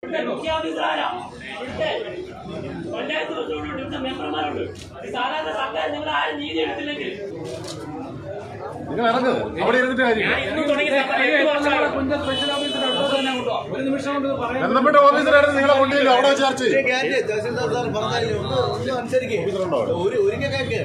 ഇവിടുത്തെ മുഖ്യ ഓഫീസറാരാ? ഇവിടുത്തെ പഞ്ചായത്ത് പ്രസിഡന്റ് ഇവിടുത്തെ മെമ്പർമാരുണ്ട് ഈ സാധാരണ സർക്കാർ നിങ്ങൾ ആരും നീതി എടുത്തില്ലെങ്കിൽ നിങ്ങൾ ഇറങ്ങ് അവിടെ ഇരുന്നിട്ട് കാര്യം ഇന്ന് തുടങ്ങിയ സർക്കാർ എട്ട് വർഷമായി. ബന്ധപ്പെട്ട ഓഫീസറായിട്ട് നിങ്ങളെ കൊണ്ടുപോയില്ല അവിടെ വെച്ച് ചർച്ച ചെയ്യും കേക്ക് തഹസിൽദാർ സാർ പറഞ്ഞാലും ഒന്ന് ഒന്ന് അനുസരിക്കേ ഒരു ഒരിക്കൽ കേക്ക്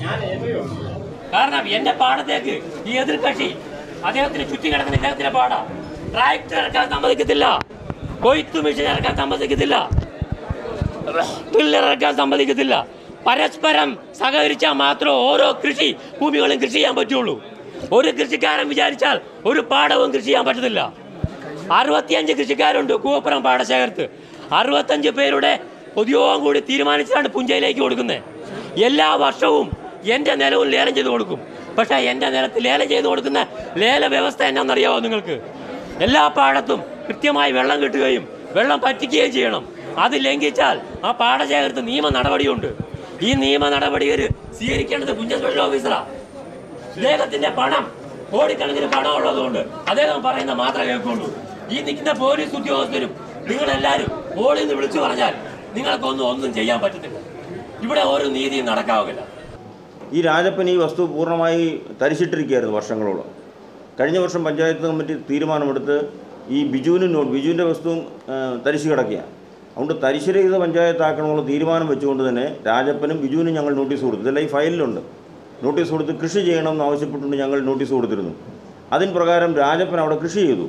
കാരണം എന്റെ പാടത്തേക്ക് ഈ എതിർകക്ഷി അദ്ദേഹത്തിന് ചുറ്റി കിടക്കുന്ന ഇദ്ദേഹത്തിന്റെ പാട ട്രാക്ടർ ഇറക്കാൻ സമ്മതിക്കത്തില്ല കൊയ്ത്തു മെഷീൻ ഇറക്കാൻ സമ്മതിക്കത്തില്ല പില്ലർ ഇറക്കാൻ സമ്മതിക്കത്തില്ല പരസ്പരം സഹകരിച്ചാൽ മാത്രമേ ഓരോ കൃഷി ഭൂമികളും കൃഷി ചെയ്യാൻ പറ്റുള്ളൂ ഒരു കൃഷിക്കാരൻ വിചാരിച്ചാൽ ഒരു പാടവും കൃഷി ചെയ്യാൻ പറ്റത്തില്ല അറുപത്തിയഞ്ച് കൃഷിക്കാരുണ്ട് കൂവപ്പുറം പാടശേഖരത്ത് അറുപത്തഞ്ച് പേരുടെ പൊതുയോഗം കൂടി തീരുമാനിച്ചാണ് പുഞ്ചയിലേക്ക് കൊടുക്കുന്നത് എല്ലാ വർഷവും എൻ്റെ നിലവും ലേലം ചെയ്ത് കൊടുക്കും പക്ഷേ എൻ്റെ നിലത്ത് ലേലം ചെയ്ത് കൊടുക്കുന്ന ലേല വ്യവസ്ഥ എന്നാണെന്നറിയാമോ നിങ്ങൾക്ക് എല്ലാ പാടത്തും കൃത്യമായി വെള്ളം കിട്ടുകയും വെള്ളം പറ്റിക്കുകയും ചെയ്യണം അത് ലംഘിച്ചാൽ ആ പാടശേഖരത്ത് നിയമ നടപടിയുണ്ട് ഈ നിയമ നടപടികൾ സ്വീകരിക്കേണ്ടത് കുഞ്ഞ സ്പെഷ്യൽ ഓഫീസറാ ഇദ്ദേഹത്തിന്റെ പണം കോടിക്കണക്കിന് പണം ഉള്ളതുകൊണ്ട് അദ്ദേഹം പറയുന്ന മാത്രമേ കേൾക്കുള്ളൂ ഈ നിൽക്കുന്ന പോലീസ് ഉദ്യോഗസ്ഥരും നിങ്ങളെല്ലാവരും ഓടി നിന്ന് വിളിച്ചു പറഞ്ഞാൽ നിങ്ങൾക്കൊന്നും ഒന്നും ചെയ്യാൻ പറ്റത്തില്ല ഇവിടെ ഒരു നീതിയും നടക്കാവില്ല ഈ രാജപ്പൻ ഈ വസ്തു പൂർണ്ണമായി തരിച്ചിട്ടിരിക്കുകയായിരുന്നു വർഷങ്ങളോളം കഴിഞ്ഞ വർഷം പഞ്ചായത്ത് കമ്മിറ്റി തീരുമാനമെടുത്ത് ഈ ബിജുവിന് നോട്ട് ബിജുവിൻ്റെ വസ്തുവും ആ, തരിശ് കിടക്കുകയാണ് അതുകൊണ്ട് തരിശുരഹിത പഞ്ചായത്താക്കണമെന്നുള്ള തീരുമാനം വെച്ചുകൊണ്ട് തന്നെ രാജപ്പനും ബിജുവിനും ഞങ്ങൾ നോട്ടീസ് കൊടുത്തു ഇതെല്ലാം ഈ ഫയലിലുണ്ട് നോട്ടീസ് കൊടുത്ത് കൃഷി ചെയ്യണമെന്ന് ആവശ്യപ്പെട്ടുകൊണ്ട് ഞങ്ങൾ നോട്ടീസ് കൊടുത്തിരുന്നു അതിൻ പ്രകാരം രാജപ്പൻ അവിടെ കൃഷി ചെയ്തു